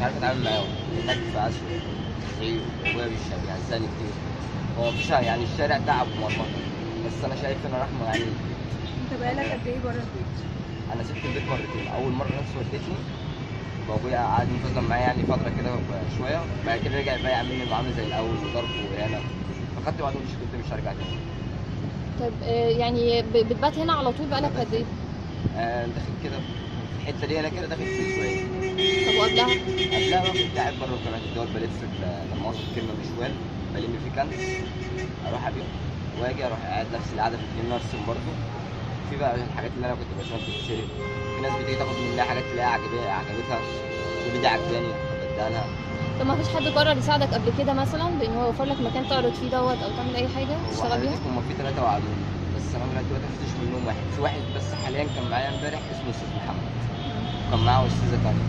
عارف اتعامل معاهم هناك في اسوء زي وابويا مش بيهزقني كتير هو مفيش يعني الشارع تعب ومرمطه بس انا شايف ان رحمه يعني انت بقالك قد ايه بره البيت؟ انا سبت البيت مرتين اول مره نفسي ودتني وابويا قعد ينتظم معايا يعني فتره كده شويه بعد كده رجع بقى يعمل لي معامله زي الاول وضرب واهانه فخدت بعض مش كنت مش هرجع تاني طيب آه، يعني ب- بتبات هنا على طول بقالك قد ايه؟ آه داخل كده في الحته دي انا كده داخل في شويه طب وقبلها؟ قبلها بقى كنت قاعد بره قناه الدول بلف في- لما اوصل كلمه مشوال بلم في كنز اروح ابيع واجي اروح قاعد نفس القعده في الجنينه ارسم برضه في بقى الحاجات اللي انا كنت بشوفها بتتشرب في ناس بتيجي تاخد منها حاجات تلاقيها عجبها عجبتها تقول لي دي عجباني فبديها لها طب ما فيش حد قرر يساعدك قبل كده مثلا بان هو يوفر لك مكان تعرض فيه دوت او تعمل اي حاجه هو تشتغل بيها؟ حضرتك هم في ثلاثه وعدوني بس انا لغايه دلوقتي ما شفتش منهم واحد في واحد بس حاليا كان معايا امبارح اسمه استاذ محمد وكان معاه استاذه تانية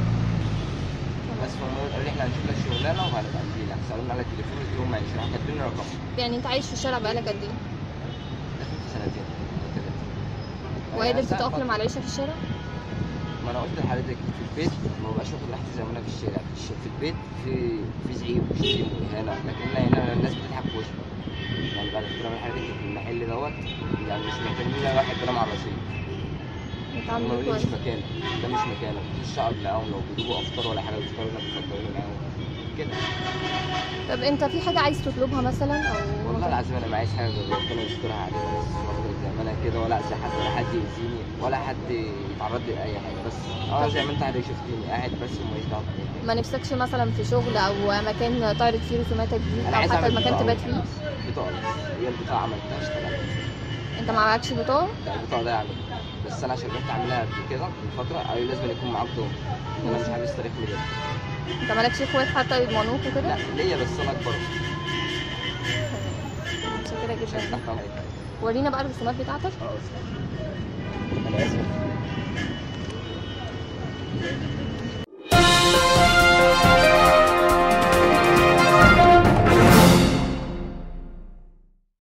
بس فهم قالوا لي احنا هنشوف لك شغلانه وهنبقى نجيلك سالوني على التليفون قلت لهم ماشي راح كاتبين لي رقم يعني انت عايش في الشارع بقالك قد ايه؟ داخل في سنتين أو تلاتة. وقادر يعني ساعة تتاقلم فترة. على العيشه في الشارع؟ ما انا قلت لحضرتك في البيت ما ببقاش واخد راحتي زي ما انا في الشارع في, الش... في البيت في في زعيق وشتيم واهانه لكن أنا هنا الناس بتضحك في وشي يعني بعد احترام حضرتك في المحل دوت يعني مش محتاجين لنا واحد كلام على الرصيف هم بتعاملوا بيقولوا كويس مش مكانك ده مش مكانك مش اقعد معاهم لو بيجيبوا افطار ولا حاجه بيفطروا لنا بيفطروا معاهم كده طب انت في حاجه عايز تطلبها مثلا او والله العظيم انا ما عايز حاجه غير ربنا يسترها عليا بس وافضل زي ما انا كده ولا اذي حد ولا حد يأذيني ولا حد يتعرض لي لاي حاجه بس اه زي ما انت حضرتك شفتني قاعد بس وماليش دعوه بأي حاجة. ما نفسكش مثلا في شغل او مكان تعرض فيه رسوماتك دي انا او عايز حتى اعمل المكان بطاقة تبات بس. فيه بطاقه بس هي البطاقه عملتها اشتغلت انت ما معكش بطاقه لا البطاقه ده عملت بس انا عشان رحت اعملها قبل كده من فتره قالوا لي لازم يكون معاك ضامن ان انا مش عايز تاريخ ميلادي انت مالكش اخوات حتى يضمنوك وكده لا ليا بس انا اكبر متشكره عشان جدا تحت امرك ورينا بقى الرسومات بتاعتك اه انا اسف